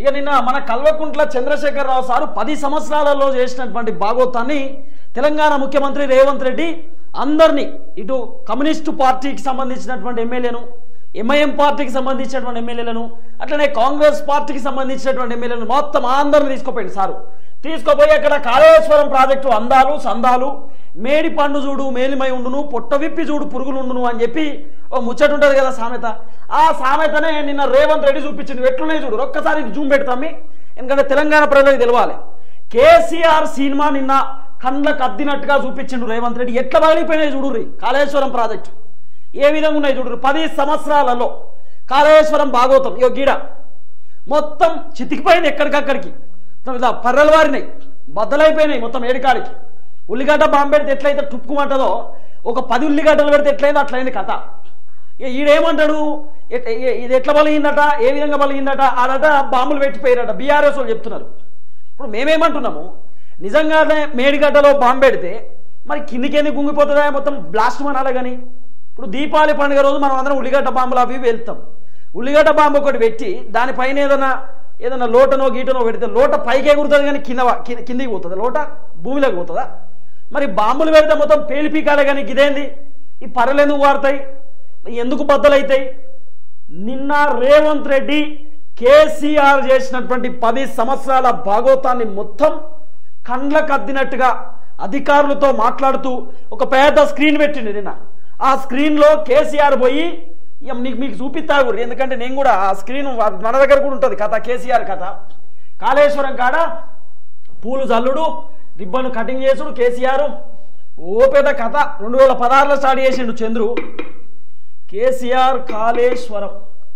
ఇక నిన్న మన కల్వకుంట్ల చంద్రశేఖరరావు సారు పది సంవత్సరాలలో చేసినటువంటి భాగోతాన్ని తెలంగాణ ముఖ్యమంత్రి రేవంత్ రెడ్డి అందరినీ ఇటు కమ్యూనిస్టు పార్టీకి సంబంధించినటువంటి ఎమ్మెల్యేను ఎంఐఎం పార్టీకి సంబంధించినటువంటి ఎమ్మెల్యేలను అట్లనే కాంగ్రెస్ పార్టీకి సంబంధించినటువంటి ఎమ్మెల్యేలను మొత్తం అందరిని తీసుకుపోయింది సారు తీసుకుపోయి అక్కడ కాళేశ్వరం ప్రాజెక్టు అందాలు సందాలు మేడి పండు చూడు మేలిమై ఉండును పొట్ట విప్పి చూడు పురుగులు ఉండును అని చెప్పి ఓ ముచ్చట ఉంటుంది కదా సామెత ఆ సామెతనే నిన్న రేవంత్ రెడ్డి చూపించింది ఎట్లున్నాయి చూడు ఒక్కసారి ఇది జూమ్ పెడతామి ఎందుకంటే తెలంగాణ ప్రజలకు తెలవాలి కేసీఆర్ సినిమా నిన్న కళ్ళకు అద్దినట్టుగా చూపించిండు రేవంత్ రెడ్డి ఎట్లా పగిలిపోయినాయి చూడు కాళేశ్వరం ప్రాజెక్టు ఏ విధంగా ఉన్నాయి చూడు పది సంవత్సరాలలో కాళేశ్వరం భాగవతం ఇగో గీడ మొత్తం చితికిపోయింది ఎక్కడికక్కడికి మొత్తం ఇలా పర్రలు వారినాయి బద్దలైపోయినాయి మొత్తం ఏడికాడికి ఉల్లిగడ్డ బాంబు పెడితే ఎట్లయితే టుప్పుకుమంటదో ఒక పది ఉల్లిగడ్డలు పెడితే ఎట్లయిందో అట్లయింది కథ ఇక ఈడేమంటాడు ఎట్- ఏ- ఇది ఎట్లా బలిగిందట ఏ విధంగా బలిగిందట ఆడట బాంబులు పెట్టిపోయారట బీఆర్ఎస్ వాళ్ళు చెప్తున్నారు ఇప్పుడు మేమేమంటున్నాము నిజంగానే మేడిగడ్డలో బాంబు పెడితే మరి కిందికి ఎందుకు గుంగిపోతుందా మొత్తం బ్లాస్ట్ అనాలి కానీ ఇప్పుడు దీపావళి పండుగ రోజు మనం అందరం ఉల్లిగడ్డ బాంబులు అవి ఇవి వెళ్తాం ఉల్లిగడ్డ బాంబు ఒకటి పెట్టి దానిపైన ఏదైనా ఏదైనా లోటనో గీటనో పెడితే లోట పైకి ఎగురుతుంది కానీ కింద వా- కింద- కిందికి పోతుంది లోట భూమిలోకి పోతుందా మరి బాంబులు పెడితే మొత్తం పేలిపీకాలే కానీ ఇదేంది ఈ పర్రలు ఎందుకు వాడతాయి ఎందుకు బద్దలైతాయి నిన్న రేవంత్ రెడ్డి కేసీఆర్ చేసినటువంటి పది సంవత్సరాల భాగోతాన్ని మొత్తం కండ్లకు అద్దినట్టుగా అధికారులతో మాట్లాడుతూ ఒక పెద్ద స్క్రీన్ పెట్టింది నిన్న ఆ స్క్రీన్లో కేసీఆర్ పోయి ఇక నీకు మీకు చూపిస్తాగు ఎందుకంటే నేను కూడా ఆ స్క్రీన్ మన దగ్గర కూడా ఉంటుంది కథ కేసీఆర్ కథ కాళేశ్వరం కాడ పూలు జల్లుడు రిబ్బన్ కటింగ్ చేసుడు కేసీఆర్ ఓ పెద్ద కథ రెండు వేల పదహారులో స్టార్ట్ చేసిండు చంద్రు కేసీఆర్ కాళేశ్వరం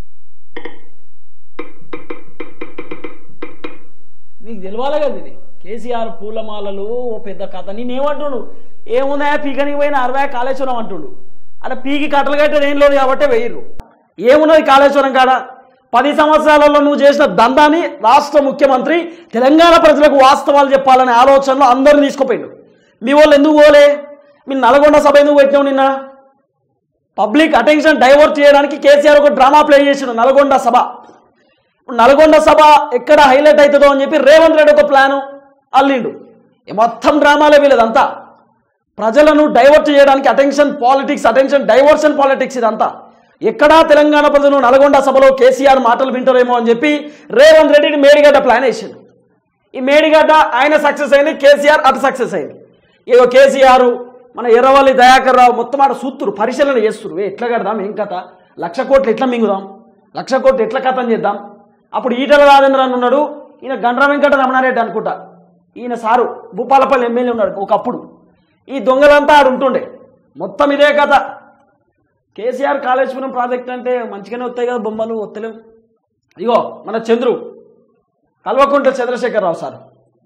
మీకు తెలవాలి కదా ఇది కేసీఆర్ పూలమాలలు ఓ పెద్ద కథ నేనేమంటుడు ఏముందా పీకనికి పోయిన అరవై కాళేశ్వరం అంటుడు అలా పీకి కట్టలు కట్టేది ఏం లేదు కాబట్టి వెయ్యరు ఏమున్నది కాళేశ్వరం కాడ పది సంవత్సరాలలో నువ్వు చేసిన దందాన్ని రాష్ట్ర ముఖ్యమంత్రి తెలంగాణ ప్రజలకు వాస్తవాలు చెప్పాలనే ఆలోచనలో అందరిని తీసుకుపోయిండు మీ వాళ్ళు ఎందుకు పోలే మీ నల్గొండ సభ ఎందుకు పెట్టినావు నిన్న పబ్లిక్ అటెన్షన్ డైవర్ట్ చేయడానికి కేసీఆర్ ఒక డ్రామా ప్లే చేసిండు నల్గొండ సభ ఇప్పుడు నల్గొండ సభ ఎక్కడ హైలైట్ అవుతుందో అని చెప్పి రేవంత్ రెడ్డి ఒక ప్లాను అల్లిండు ఈ మొత్తం డ్రామాలే వీళ్ళదంతా ప్రజలను డైవర్ట్ చేయడానికి attention politics attention diversion politics ఇదంతా ఎక్కడా తెలంగాణ ప్రజలు నల్గొండ సభలో కేసీఆర్ మాటలు వింటారేమో అని చెప్పి రేవంత్ రెడ్డిని మేడిగడ్డ ప్లాన్ వేసిండు ఈ మేడిగడ్డ ఆయన సక్సెస్ అయింది కేసీఆర్ అటు సక్సెస్ అయింది ఏదో కేసీఆర్ మన ఎర్రవల్లి దయాకర్ రావు మొత్తం ఆడ సూత్తురు పరిశీలన చేస్తురు ఏ ఎట్లా కడదాం ఏం కథ లక్ష కోట్లు ఎట్లా మింగుదాం లక్ష కోట్లు ఎట్లా కథం చేద్దాం అప్పుడు ఈటల రాజేంద్ర అని ఉన్నాడు ఈయన గండ్ర వెంకట రమణారెడ్డి అనుకుంటా ఈయన సారు భూపాలపల్లి ఎమ్మెల్యే ఉన్నాడు ఒకప్పుడు ఈ దొంగలంతా ఆడు ఉంటుండే మొత్తం ఇదే కథ కేసీఆర్ కాళేశ్వరం ప్రాజెక్ట్ అంటే మంచిగానే వస్తాయి కదా బొమ్మలు వస్తలేవు ఇగో మన చంద్రు కల్వకుంట్ల చంద్రశేఖరరావు సార్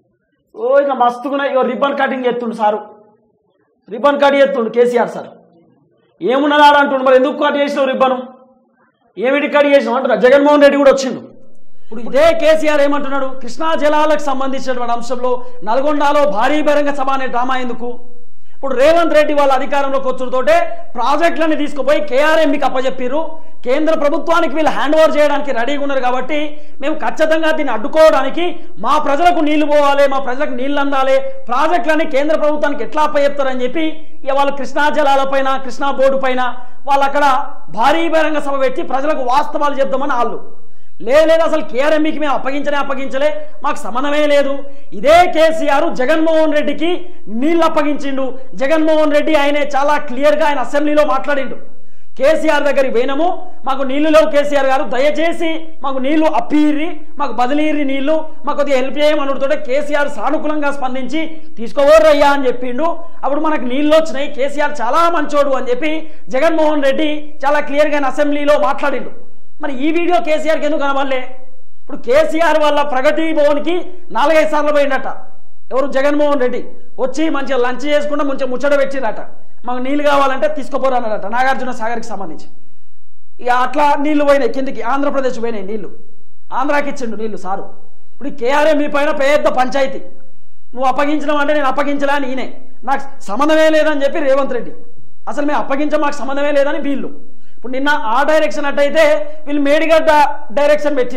ఓ ఇక మస్తుకున్న ఇగో రిబ్బన్ కటింగ్ ఎత్తుండు సారు రిబ్బన్ కట్ ఎత్తుండు కేసీఆర్ సార్ ఏమున్నదాడు అంటుండు మరి ఎందుకు కట్ చేసినావు రిబ్బను ఏమిటి కట్ చేసినావు అంటున్నా జగన్మోహన్ రెడ్డి కూడా వచ్చిండు ఇప్పుడు ఇదే కేసీఆర్ ఏమంటున్నాడు కృష్ణా జలాలకు సంబంధించినటువంటి అంశంలో నల్గొండలో భారీ బహిరంగ సభ అనే డ్రామా ఎందుకు ఇప్పుడు రేవంత్ రెడ్డి వాళ్ళ అధికారంలోకి వచ్చుడుతోటే ప్రాజెక్టులని తీసుకుపోయి కేఆర్ఎంకి అప్పచెప్పారు కేంద్ర ప్రభుత్వానికి వీళ్ళు హ్యాండ్ ఓవర్ చేయడానికి రెడీగా ఉన్నారు కాబట్టి మేము ఖచ్చితంగా దీన్ని అడ్డుకోవడానికి మా ప్రజలకు నీళ్లు పోవాలి మా ప్రజలకు నీళ్లు అందాలి ప్రాజెక్టులని కేంద్ర ప్రభుత్వానికి ఎట్లా అప్పచెప్తారని చెప్పి ఇక వాళ్ళు కృష్ణా జలాలపైన కృష్ణా బోర్డు పైన వాళ్ళు అక్కడ భారీ బహిరంగ సభ పెట్టి ప్రజలకు వాస్తవాలు చెప్దామని వాళ్ళు లేదు లేదు అసలు కేఆర్ఎంఈకి మేము అప్పగించనే అప్పగించలే మాకు సంబంధమే లేదు ఇదే కేసీఆర్ జగన్మోహన్ రెడ్డికి నీళ్ళు అప్పగించిండు జగన్మోహన్ రెడ్డి ఆయనే చాలా క్లియర్గా ఆయన అసెంబ్లీలో మాట్లాడిండు కేసీఆర్ దగ్గరికి పోయినాము మాకు నీళ్లు లేవు కేసీఆర్ గారు దయచేసి మాకు నీళ్లు అప్పిర్రి మాకు బదిలీర్రి నీళ్లు మాకు కొద్దిగా హెల్ప్ చేయమనుడుతోటే కేసీఆర్ సానుకూలంగా స్పందించి తీసుకోవర్రయ్యా అని చెప్పిండు అప్పుడు మనకు నీళ్ళు వచ్చినాయి కేసీఆర్ చాలా మంచోడు అని చెప్పి జగన్మోహన్ రెడ్డి చాలా క్లియర్గా ఆయన అసెంబ్లీలో మాట్లాడిండు మరి ఈ వీడియో కేసీఆర్కి ఎందుకు కనబడలే ఇప్పుడు కేసీఆర్ వాళ్ళ ప్రగతి భవన్కి నాలుగైదు సార్లు పోయిండట ఎవరు జగన్మోహన్ రెడ్డి వచ్చి మంచిగా లంచ్ చేసుకుంటా మంచిగా ముచ్చట పెట్టిరట మాకు నీళ్ళు కావాలంటే తీసుకుపోరన్నారట నాగార్జున సాగర్కి సంబంధించి ఇక అట్లా నీళ్లు పోయినాయి కిందికి ఆంధ్రప్రదేశ్ పోయినాయి నీళ్లు ఆంధ్రాకి ఇచ్చిండు నీళ్లు సారు ఇప్పుడు కేఆర్ఎం మీ పైన పెద్ద పంచాయతీ నువ్వు అప్పగించడం అంటే నేను అప్పగించలే అని ఈయనే నాకు సంబంధమే లేదని చెప్పి రేవంత్ రెడ్డి అసలు మేము అప్పగించ మాకు సంబంధమే లేదని వీళ్ళు ఇప్పుడు నిన్న ఆ డైరెక్షన్ అట్టయితే వీళ్ళు మేడిగడ్డ డైరెక్షన్ పెట్టిరు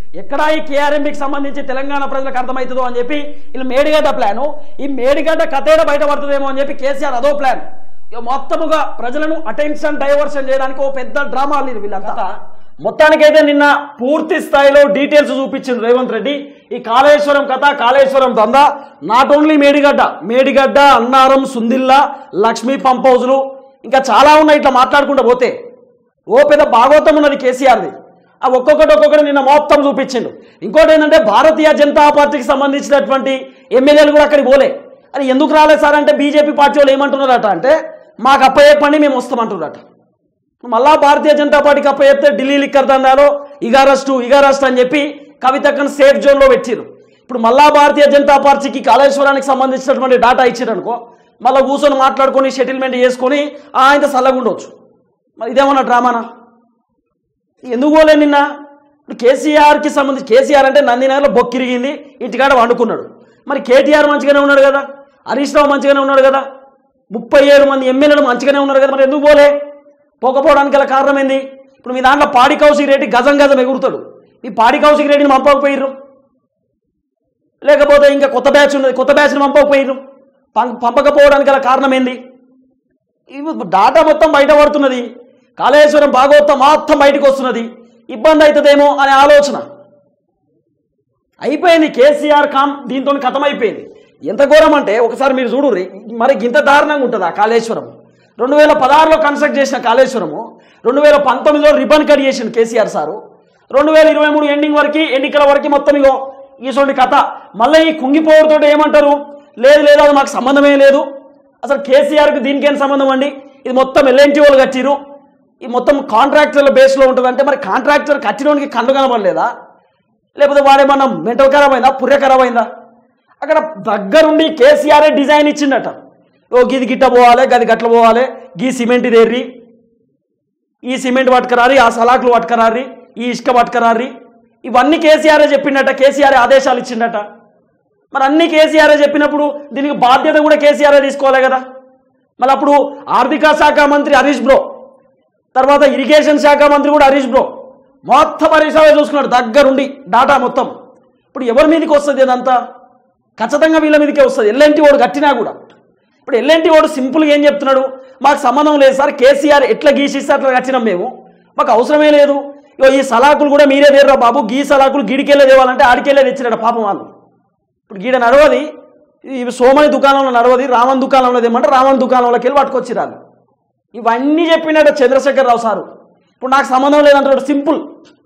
ఎక్కడా ఈ కేఆర్ఎంబికి సంబంధించి తెలంగాణ ప్రజలకు అర్థమవుతుందో అని చెప్పి వీళ్ళు మేడిగడ్డ ప్లాను ఈ మేడిగడ్డ కథేడ బయటపడుతుందేమో అని చెప్పి కేసీఆర్ అదో ప్లాన్ ఇక మొత్తముగా ప్రజలను అటెన్షన్ డైవర్షన్ చేయడానికి ఓ పెద్ద డ్రామా లేదు వీళ్ళంతా మొత్తానికైతే నిన్న పూర్తి స్థాయిలో డీటెయిల్స్ చూపించింది రేవంత్ రెడ్డి ఈ కాళేశ్వరం కథ కాళేశ్వరం దందా not only Medigadda Medigadda Annaram Sundilla Lakshmi pump హౌజులు ఇంకా చాలా ఉన్నాయి ఇట్లా మాట్లాడుకుంటూ పోతే ఓ పెద్ద భాగవతం ఉన్నది కేసీఆర్ది ఆ ఒక్కొక్కటి ఒక్కొక్కటి నిన్న మొత్తం చూపించిండు ఇంకోటి ఏంటంటే భారతీయ జనతా పార్టీకి సంబంధించినటువంటి ఎమ్మెల్యేలు కూడా అక్కడికి పోలే అది ఎందుకు రాలేదు సార్ అంటే బీజేపీ పార్టీ వాళ్ళు ఏమంటున్నారట అంటే మాకు అప్పయ్యే పని మేము వస్తామంటున్నారట మళ్ళా భారతీయ జనతా పార్టీకి అప్ప చెప్తే ఢిల్లీ లిక్కర్ దందాలో ఇగారస్టు ఇగారస్ట్ అని చెప్పి కవితక్కను సేఫ్ జోన్లో పెట్టిరు ఇప్పుడు మళ్ళా భారతీయ జనతా పార్టీకి కాళేశ్వరానికి సంబంధించినటువంటి డాటా ఇచ్చారు అనుకో మళ్ళీ కూర్చొని మాట్లాడుకొని సెటిల్మెంట్ చేసుకొని ఆ, ఆయన చల్లగా ఉండొచ్చు మరి ఇదేమన్నా డ్రామానా ఎందుకు పోలే నిన్న ఇప్పుడు కేసీఆర్కి సంబంధించి కేసీఆర్ అంటే నందినగర్లో బొక్కిరిగింది ఇంటికాడ వండుకున్నాడు మరి కేటీఆర్ మంచిగానే ఉన్నాడు కదా హరీష్ రావు మంచిగానే ఉన్నాడు కదా ముప్పై ఏడు మంది ఎమ్మెల్యేలు మంచిగానే ఉన్నారు కదా మరి ఎందుకు పోలే పోకపోవడానికి గల కారణం ఏంది ఇప్పుడు మీ దాంట్లో పాడి కౌశిక్ రెడ్డి గజం గజం ఎగురుతాడు ఈ పాడి కౌశిక్ రెడ్డిని పంపకపోయిర్రు లేకపోతే ఇంకా కొత్త బ్యాచ్ ఉన్నది కొత్త బ్యాచ్ని పంపకపోయిర్రు పం పంపకపోవడానికి గల కారణం ఏంది ఇవి డాటా మొత్తం బయటపడుతున్నది కాళేశ్వరం భాగవతం మొత్తం బయటకు వస్తున్నది ఇబ్బంది అవుతుందేమో అనే ఆలోచన అయిపోయింది కేసీఆర్ కామ్ దీంతో కథం అయిపోయింది ఎంత ఘోరం అంటే ఒకసారి మీరు చూడుర్రి మరి ఇంత దారుణంగా ఉంటుందా కాళేశ్వరం రెండు వేల పదహారులో కన్స్ట్రక్ట్ చేసిన కాళేశ్వరము రెండు వేల పంతొమ్మిదిలో రిబన్ కట్ చేసిండు కేసీఆర్ సారు రెండు వేల ఇరవై మూడు ఎండింగ్ వరకు ఎన్నికల వరకు మొత్తం ఇగో ఈసోటి కథ మళ్ళీ ఈ కుంగిపోవడంతో ఏమంటారు లేదు లేదు అది మాకు సంబంధమే లేదు అసలు కేసీఆర్కి దీనికి ఏం సంబంధం అండి ఇది మొత్తం ఎల్ఎన్టీ వాళ్ళు కట్టిరు ఈ మొత్తం కాంట్రాక్టర్ల బేస్లో ఉంటుంది అంటే మరి కాంట్రాక్టర్ కట్టినోనికి కళ్ళు కనబడలేదా లేకపోతే వాడేమన్నా మెంటల్ ఖరాబ్ అయిందా పుర్రె ఖరాబ్ అయిందా అక్కడ దగ్గరుండి కేసీఆర్ఏ డిజైన్ ఇచ్చిండట ఓ గిది గిట్ట పోవాలి గది గట్ల పోవాలి గీ సిమెంట్ ఇదేర్రి ఈ సిమెంట్ పట్టుకరారి ఆ సలాకులు పట్టుకరారి ఈ ఇసుక పట్టుకరారి ఇవన్నీ కేసీఆర్ఏ చెప్పిండట కేసీఆర్ ఆదేశాలు ఇచ్చిండట మరి అన్ని కేసీఆర్ఏ చెప్పినప్పుడు దీనికి బాధ్యత కూడా కేసీఆర్ఏ తీసుకోవాలి కదా మళ్ళీ అప్పుడు ఆర్థిక శాఖ మంత్రి హరీష్ బ్రో తర్వాత ఇరిగేషన్ శాఖ మంత్రి కూడా హరీష్ బ్రో మొత్తం హరీష్ రావే చూసుకున్నాడు దగ్గరుండి డాటా మొత్తం ఇప్పుడు ఎవరి మీదకి వస్తుంది ఇదంతా ఖచ్చితంగా వీళ్ళ మీదకే వస్తుంది ఎల్ఎన్టీ వాడు కట్టినా కూడా ఇప్పుడు ఎల్ఎన్టీ వాడు సింపుల్గా ఏం చెప్తున్నాడు మాకు సంబంధం లేదు సార్ కేసీఆర్ ఎట్లా గీసిస్తే అట్లా కట్టినాం మేము మాకు అవసరమే లేదు ఇగో ఈ సలాకులు కూడా మీరే వేర్రా బాబు గీ సలాకులు గిడికెళ్ళే తేవాలంటే ఆడికెళ్ళే తెచ్చినాడు పాపం వాళ్ళు ఇప్పుడు గీడ నడవది ఇవి సోమని దుకాణంలో నడవది రామన్ దుకాణంలో తెమ్మంటే రామన్ దుకాణంలోకి వెళ్ళి పట్టుకొచ్చిరారు ఇవన్నీ చెప్పినట్టు చంద్రశేఖర్ రావు సారు ఇప్పుడు నాకు సంబంధం లేదంటాడు సింపుల్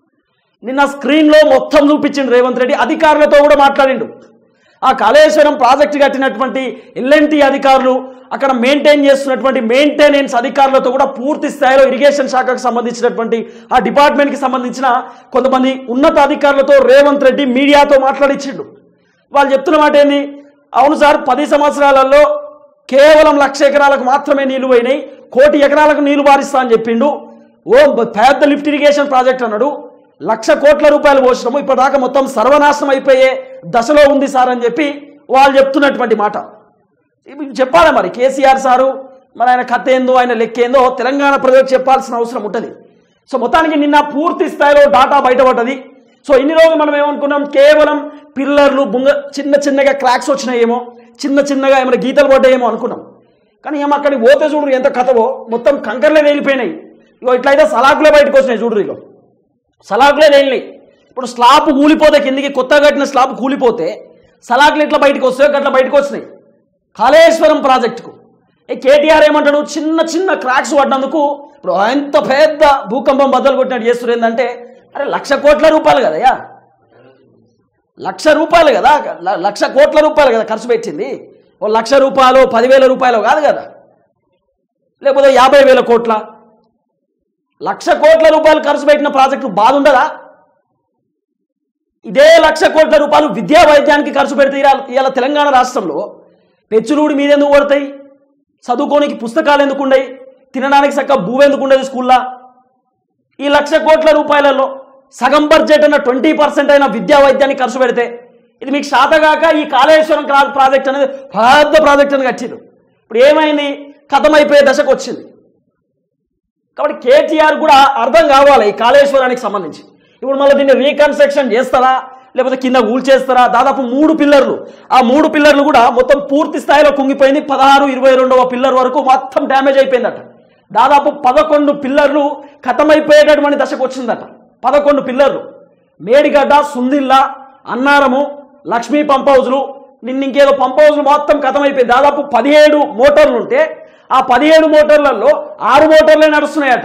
నిన్న స్క్రీన్లో మొత్తం చూపించిండు రేవంత్ రెడ్డి అధికారులతో కూడా మాట్లాడిండు ఆ కాళేశ్వరం ప్రాజెక్టు కట్టినటువంటి ఎల్ఎన్టీ అధికారులు అక్కడ మెయింటైన్ చేస్తున్నటువంటి మెయింటెనెన్స్ అధికారులతో కూడా పూర్తి స్థాయిలో ఇరిగేషన్ శాఖకు సంబంధించినటువంటి ఆ డిపార్ట్మెంట్కి సంబంధించిన కొంతమంది ఉన్నత అధికారులతో రేవంత్ రెడ్డి మీడియాతో మాట్లాడించిండు వాళ్ళు చెప్తున్న మాట ఏంది అవును సార్ పది సంవత్సరాలలో కేవలం లక్ష ఎకరాలకు మాత్రమే నీళ్లు పోయినాయి కోటి ఎకరాలకు నీళ్లు బారిస్తా అని చెప్పిండు ఓ పెద్ద లిఫ్ట్ ఇరిగేషన్ ప్రాజెక్ట్ అన్నాడు లక్ష కోట్ల రూపాయలు పోసినాము ఇప్పటిదాకా మొత్తం సర్వనాశనం అయిపోయే దశలో ఉంది సార్ అని చెప్పి వాళ్ళు చెప్తున్నటువంటి మాట ఇవి చెప్పాలి మరి కేసీఆర్ సారు మరి ఆయన కథ ఏందో ఆయన లెక్క ఏందో తెలంగాణ ప్రజలకు చెప్పాల్సిన అవసరం ఉంటుంది సో మొత్తానికి నిన్న పూర్తి స్థాయిలో డాటా బయటపడ్డది సో ఇన్ని రోజులు మనం ఏమనుకున్నాం కేవలం పిల్లర్లు బుంగ చిన్న చిన్నగా క్రాక్స్ వచ్చినాయేమో చిన్న చిన్నగా ఏమైనా గీతలు పడ్డాయేమో అనుకున్నాం కానీ ఏమో అక్కడికి పోతే చూడు ఎంత కథవో మొత్తం కంకర్లే వేలిపోయినాయి ఇగో ఇట్లయితే సలాకులే బయటకు వచ్చినాయి చూడు ఇగో సలాకులే తేలినాయి ఇప్పుడు స్లాబ్ కూలిపోతే కిందికి కొత్తగా కట్టిన స్లాబ్ కూలిపోతే సలాకులు ఎట్లా బయటకు వస్తాయో అట్లా బయటకు వచ్చినాయి కాళేశ్వరం ప్రాజెక్టుకు ఈ కేటీఆర్ ఏమంటాడు చిన్న చిన్న క్రాక్స్ పడినందుకు ఇప్పుడు ఎంత పెద్ద భూకంపం బద్దలు కొట్టినట్టు చేస్తున్నారు ఏంటంటే అరే లక్ష కోట్ల రూపాయలు కదయ్యా లక్ష రూపాయలు కదా ల- లక్ష కోట్ల రూపాయలు కదా ఖర్చు పెట్టింది ఓ లక్ష రూపాయలు పదివేల రూపాయలు కాదు కదా లేకపోతే యాభై వేల కోట్ల లక్ష కోట్ల రూపాయలు ఖర్చు పెట్టిన ప్రాజెక్టు బాధ ఉండదా ఇదే లక్ష కోట్ల రూపాయలు విద్యా వైద్యానికి ఖర్చు పెడితే ఇవాళ- ఇవాళ తెలంగాణ రాష్ట్రంలో పెచ్చులూడి మీదెందుకు పడతాయి చదువుకోనికి పుస్తకాలు ఎందుకు ఉండయి తినడానికి చక్క భూమి ఎందుకు ఉండదు స్కూల్లా ఈ లక్ష కోట్ల రూపాయలలో సగం బడ్జెట్ అన్న ట్వంటీ పర్సెంట్ అయిన విద్యా వైద్యానికి ఖర్చు పెడితే ఇది మీకు శాతగాక ఈ కాళేశ్వరం క్రా- ప్రాజెక్ట్ అనేది పెద్ద ప్రాజెక్ట్ అని కట్టిరు ఇప్పుడు ఏమైంది కథమైపోయే దశకు వచ్చింది కాబట్టి కేటీఆర్ కూడా అర్థం కావాలి ఈ కాళేశ్వరానికి సంబంధించి ఇప్పుడు మళ్ళీ దీన్ని రీకన్స్ట్రక్షన్ చేస్తారా లేకపోతే కింద చేస్తారా దాదాపు మూడు పిల్లర్లు ఆ మూడు పిల్లర్లు కూడా మొత్తం పూర్తి స్థాయిలో కుంగిపోయింది పదహారు ఇరవై రెండవ పిల్లర్ వరకు మొత్తం డ్యామేజ్ అయిపోయిందట దాదాపు పదకొండు పిల్లర్లు ఖతమైపోయేటటువంటి దశకు వచ్చిందట పదకొండు పిల్లర్లు మేడిగడ్డ సుందిల్ల అన్నారము లక్ష్మీ పంప్ హౌజులు నిన్న ఇంకేదో పంప్ హౌజులు మొత్తం ఖతమైపోయింది దాదాపు పదిహేడు మోటార్లు ఉంటే ఆ పదిహేడు మోటార్లలో ఆరు మోటార్లే నడుస్తున్నాయట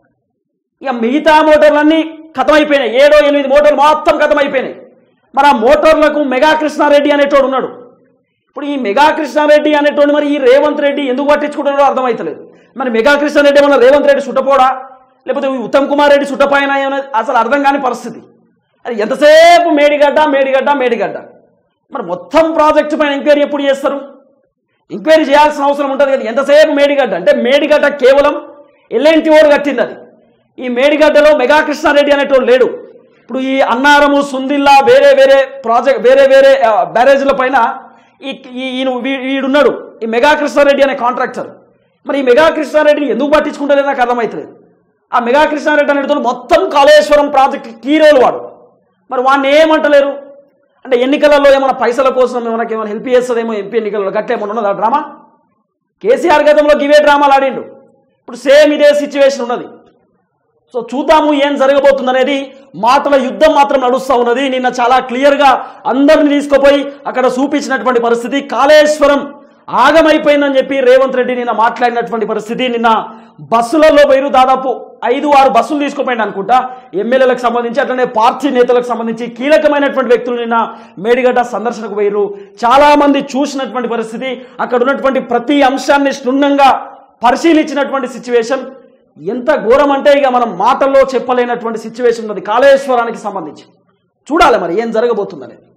ఇక మిగతా మోటార్లన్నీ ఖతమైపోయినాయి ఏడో ఎనిమిది మోటార్లు మొత్తం ఖతమైపోయినాయి మరి ఆ మోటార్లకు మెగా కృష్ణారెడ్డి అనేటోడు ఉన్నాడు ఇప్పుడు ఈ మెగా కృష్ణారెడ్డి అనేటోడు మరి ఈ రేవంత్ రెడ్డి ఎందుకు పట్టించుకుంటున్నాడో అర్థమవుతలేదు మరి మెగా కృష్ణారెడ్డి ఏమన్నా రేవంత్ రెడ్డి సుట్టపోడా లేకపోతే ఈ ఉత్తమ్ కుమార్ రెడ్డి సుట్టపోయిన అసలు అర్థం కాని పరిస్థితి అది ఎంతసేపు మేడిగడ్డ మేడిగడ్డ మేడిగడ్డ మరి మొత్తం ప్రాజెక్టు పైన ఎంక్వైరీ ఎప్పుడు చేస్తారు ఎంక్వైరీ చేయాల్సిన అవసరం ఉంటుంది కదా ఎంతసేపు మేడిగడ్డ అంటే మేడిగడ్డ కేవలం ఎల్ఎన్టీ ఓడు కట్టింది అది ఈ మేడిగడ్డలో మెగా కృష్ణారెడ్డి అనేటోడు లేడు ఇప్పుడు ఈ అన్నారము సుందిల్లా వేరే వేరే ప్రాజెక్ట్ వేరే వేరే ఆ, బ్యారేజీల పైన ఈ ఈ- ఈయన వీ- వీడున్నాడు ఈ మెగా కృష్ణారెడ్డి అనే కాంట్రాక్టర్ మరి ఈ మెగా కృష్ణారెడ్డిని ఎందుకు పట్టించుకుంటారో నాకు అర్థమవుతలేదు ఆ మెగా కృష్ణారెడ్డి అనేటోడు మొత్తం కాళేశ్వరం ప్రాజెక్ట్ కీరోలు వాడు మరి వాడిని ఏమంటలేరు అంటే ఎన్నికలలో ఏమైనా పైసల కోసం మనకి ఏమైనా హెల్ప్ చేస్తుందేమో ఎంపీ ఎన్నికలలో గట్టేమన్నా ఉన్నదా డ్రామా కేసీఆర్ గతంలో గివే డ్రామాలు ఆడిండు ఇప్పుడు సేమ్ ఇదే సిచ్యువేషన్ ఉన్నది సో చూద్దాము ఏం జరగబోతుంది అనేది మాటల యుద్ధం మాత్రం నడుస్తూ ఉన్నది నిన్న చాలా క్లియర్గా అందరిని తీసుకుపోయి అక్కడ చూపించినటువంటి పరిస్థితి కాళేశ్వరం ఆగమైపోయిందని చెప్పి రేవంత్ రెడ్డి నిన్న మాట్లాడినటువంటి పరిస్థితి నిన్న బస్సులలో పోయిరు దాదాపు ఐదు ఆరు బస్సులు తీసుకుపోయింది అనుకుంటా ఎమ్మెల్యేలకు సంబంధించి అట్లనే పార్టీ నేతలకు సంబంధించి కీలకమైనటువంటి వ్యక్తులు నిన్న మేడిగడ్డ సందర్శనకు పోయిరు చాలా మంది చూసినటువంటి పరిస్థితి అక్కడ ఉన్నటువంటి ప్రతి అంశాన్ని క్షుణ్ణంగా పరిశీలించినటువంటి సిచ్యువేషన్ ఎంత ఘోరం అంటే ఇక మనం మాటల్లో చెప్పలేనటువంటి సిచ్యువేషన్ ఉన్నది కాళేశ్వరానికి సంబంధించి చూడాలి మరి ఏం జరగబోతుందనేది